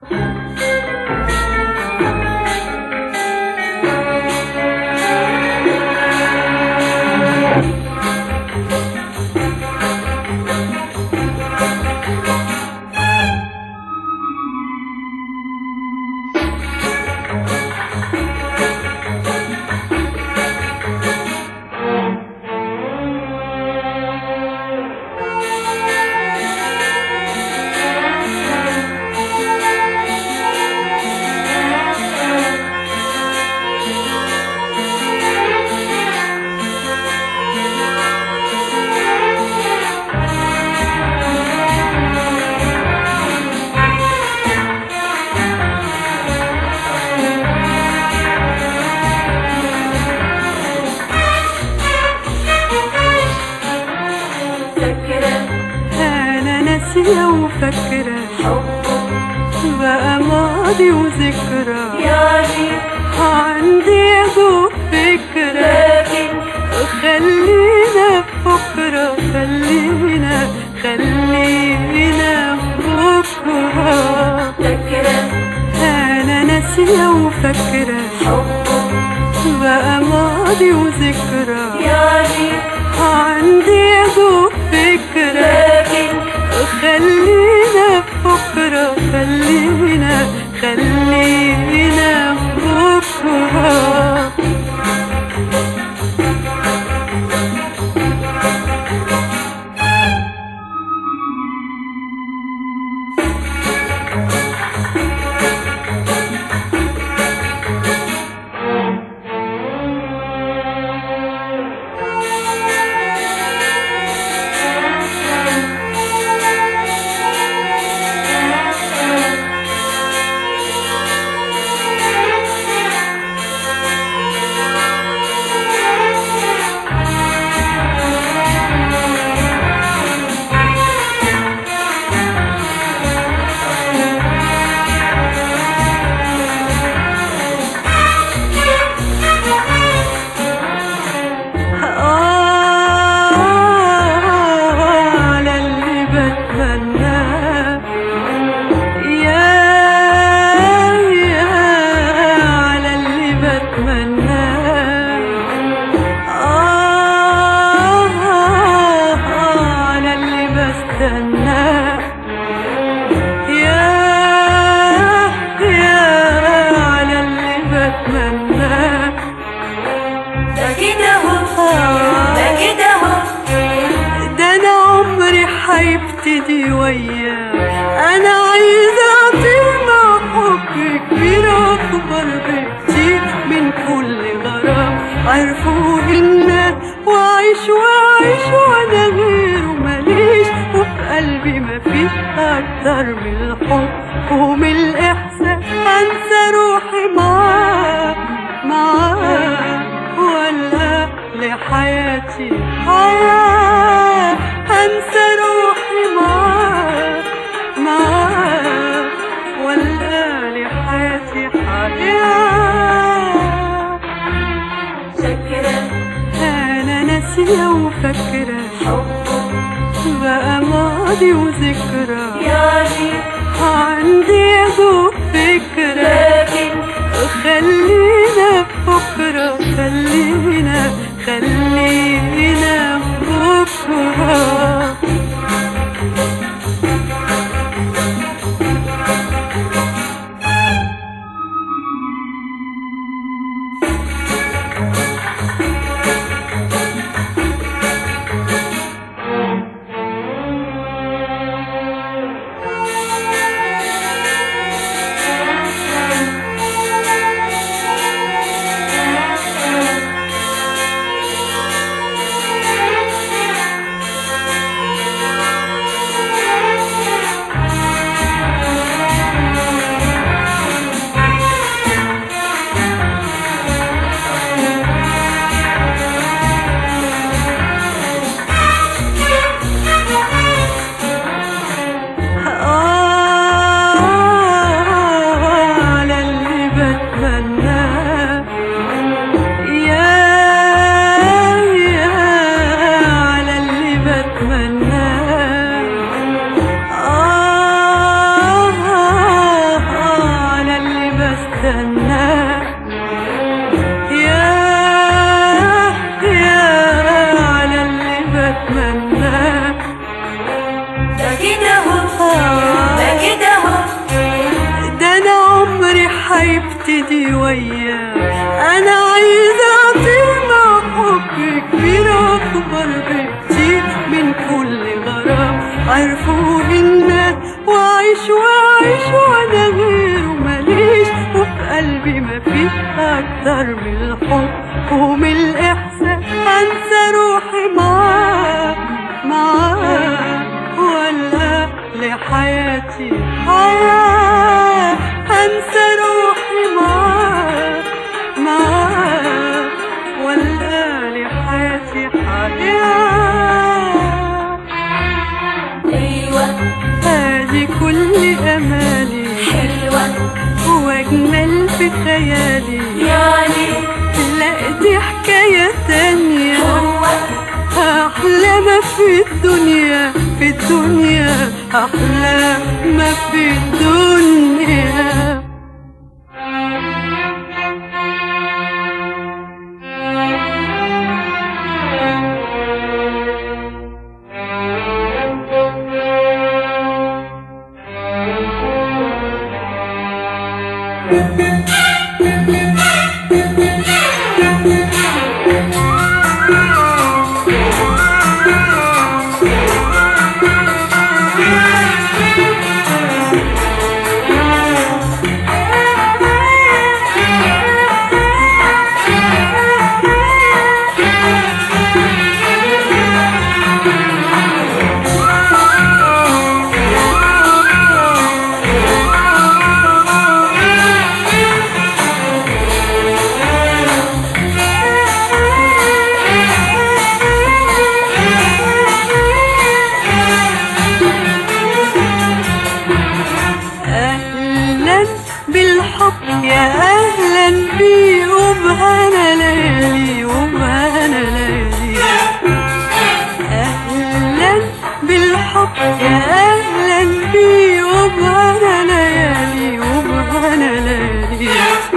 فاكرة أنا ناسية وفاكرة حبه بقى ماضي وذكرى يعني عندي يا دوب فكرة لكن خلينا بكرة خلينا خلينا بكرة فاكرة أنا ناسية وفاكرة حبه بقى ماضي وذكرى يعني عندي يا دوب فكرة لكن خلينا بكرة خلينا خلينا بكرة آه على اللي بتمناه يا يا على اللي بتمناه آه على اللي بستناه يا يا على اللي بتمناه ده كده اهو ده كده اهو ده انا عمري هيبتدي وياه انا عايزه اطير مع حب كبير اكبر بكتير من كل غرام عرفوا الناس واعيش واعيش وانا غيره ماليش وفي قلبي مفيش اكتر من الحب ومن الاحساس انسى روحي معاه معاه ولا لحياتي حياة أنسى روحي معاه معاه ولا لحياتي حياة فاكرة أنا ناسية وفاكرة حبه بقى ماضي وذكرى يعني عندي يا دوب فكرة لكن خلينا بكرة خلينا خلينا بكرة ايدي وياك انا عايزة اطير مع حب كبير اكبر بكتير من كل غرام عرفوا الناس واعيش واعيش وانا غيره ماليش وفي قلبي مفيش اكتر من الحب ومن الاحساس انسى روحي معاك معاك ولا لحياتي حياة انسى روحي معاك معاك ولا لحياتي حياة ايوه هذه كل امالي حلوة واجمل في خيالي يعني لا دي حكاية تانية هو أحلى ما في الدنيا في الدنيا أحلى ما في الدنيا أهلا بالحب يا أهلا بي وبهنا ليالي وبهنا ليالي أهلا بالحب يا أهلا بي وبهنا ليالي وبهنا ليالي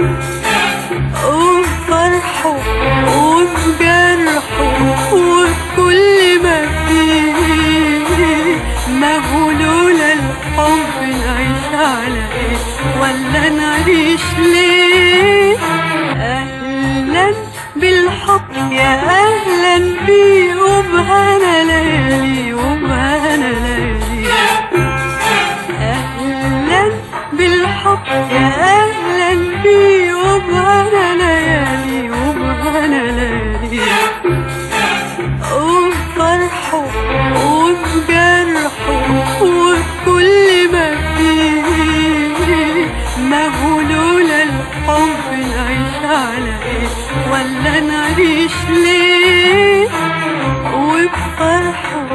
وبفرحه وبجرحه وبكل ما فيه ما هو لولا الحب نعيش على ايه ولا نعيش ليه اهلا بالحب يا اهلا بيه وبهنا ليالي وبهنا ليالي أهلا بالحب يا أهلا بي وبهنا ليالي وبهنا ليالي وبفرحه وبجرحه وبكل ما فيه ما هو لولا الحب نعيش على ايه ولا نعيش ليه وبفرحه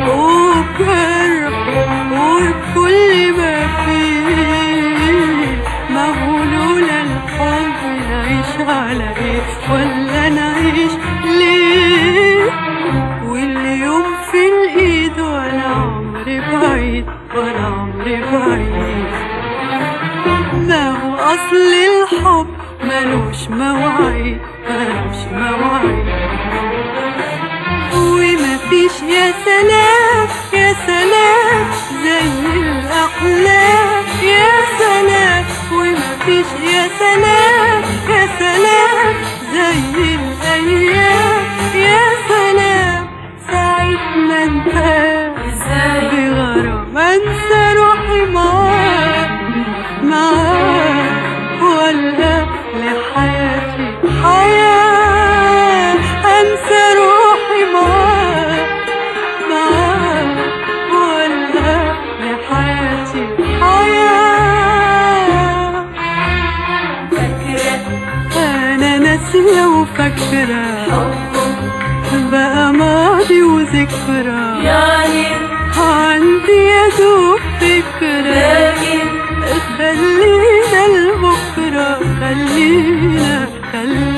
وبجرحه وبكل ما فيه ما هو لولا الحب نعيش على ايه ولا نعيش ليه واليوم في الايد ولا عمري بعيد ولا عمري بعيد ما هو اصل الحب ملوش مواعيد ملوش مواعيد ومفيش يا سلام يا سلام زي الأحلام يا سلام ومفيش يا سلام يا سلام زي الأيام يا سلام ساعة ما انتهى ازاي بغرام انسى روحي معاك معاك ولا لحياتي حياة انسى روحي معاك معاك ولا لحياتي حياة فاكرة انا ناسية وفاكرة حبه بقى ماضي وذكرى يعني عندي يا دوب فكرة لكن خلينا لبكرة خلينا خلينا